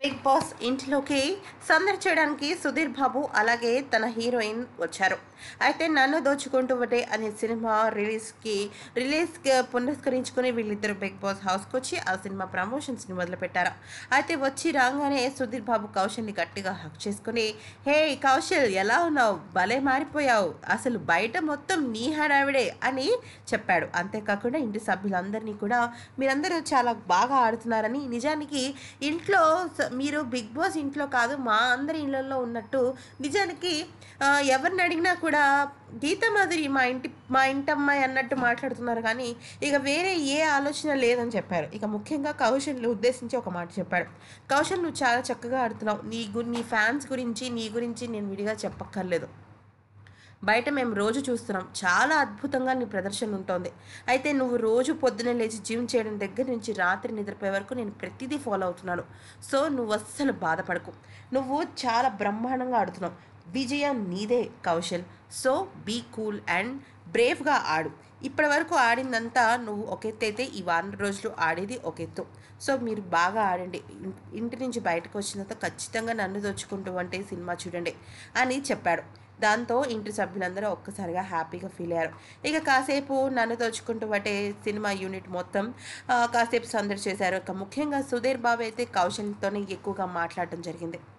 big boss ఇంట్లోకి సందడి చేయడానికి సుధీర్ బాబు అలాగే తన హీరోయిన్ వచ్చారు అయితే నన్ను దోచుకుంటూ ఒకటే అనే సినిమా రిలీజ్కి రిలీజ్కి పునస్కరించుకుని వీళ్ళిద్దరు బిగ్ బాస్ హౌస్కి వచ్చి ఆ సినిమా ప్రమోషన్స్ని మొదలుపెట్టారు అయితే వచ్చి రాగానే సుధీర్ బాబు కౌశల్ని గట్టిగా హక్ చేసుకుని హే కౌశల్ ఎలా ఉన్నావు భలే మారిపోయావు అసలు బయట మొత్తం నీ హడావిడే అని చెప్పాడు అంతేకాకుండా ఇంటి సభ్యులందరినీ కూడా మీరందరూ చాలా బాగా ఆడుతున్నారని నిజానికి ఇంట్లో స- మీరు బిగ్ బాస్ ఇంట్లో కాదు మా అందరి ఇళ్ళల్లో ఉన్నట్టు నిజానికి ఆ, ఎవరిని అడిగినా కూడా గీతా మాదిరి మా ఇంటి మా ఇంటమ్మాయి అన్నట్టు మాట్లాడుతున్నారు కానీ ఇక వేరే ఏ ఆలోచన లేదని చెప్పారు ఇక ముఖ్యంగా కౌశల్ని ఉద్దేశించి ఒక మాట చెప్పాడు కౌశల్ నువ్వు చాలా చక్కగా ఆడుతున్నావు నీ గు నీ ఫ్యాన్స్ గురించి నీ గురించి నేను విడిగా చెప్పక్కర్లేదు బయట మేము రోజు చూస్తున్నాం చాలా అద్భుతంగా నీ ప్రదర్శన ఉంటుంది అయితే నువ్వు రోజు పొద్దున లేచి జిమ్ చేయడం దగ్గర నుంచి రాత్రి నిద్రపోయే వరకు నేను ప్రతిదీ ఫాలో అవుతున్నాను సో నువ్వు అస్సలు బాధపడకు నువ్వు చాలా బ్రహ్మాండంగా ఆడుతున్నావు విజయం నీదే Kaushal so be cool and బ్రేవ్గా ఆడు ఇప్పటి వరకు ఆడిందంతా నువ్వు ఒక ఎత్తు అయితే ఈ వారం రోజులు ఆడేది ఒక ఎత్తు సో మీరు బాగా ఆడండి ఇన్- ఇంటి నుంచి బయటకు వచ్చిన తర్వాత ఖచ్చితంగా నన్ను దోచుకుంటూ అంటే సినిమా చూడండి అని చెప్పాడు దాంతో ఇంటి సభ్యులందరూ ఒక్కసారిగా హ్యాపీగా ఫీల్ అయ్యారు ఇక కాసేపు నన్ను దోచుకుంటూ బట్టే సినిమా యూనిట్ మొత్తం ఆ, కాసేపు సందడి చేశారు ఇక ముఖ్యంగా సుధీర్ బాబు అయితే కౌశల్తోనే ఎక్కువగా మాట్లాడటం జరిగింది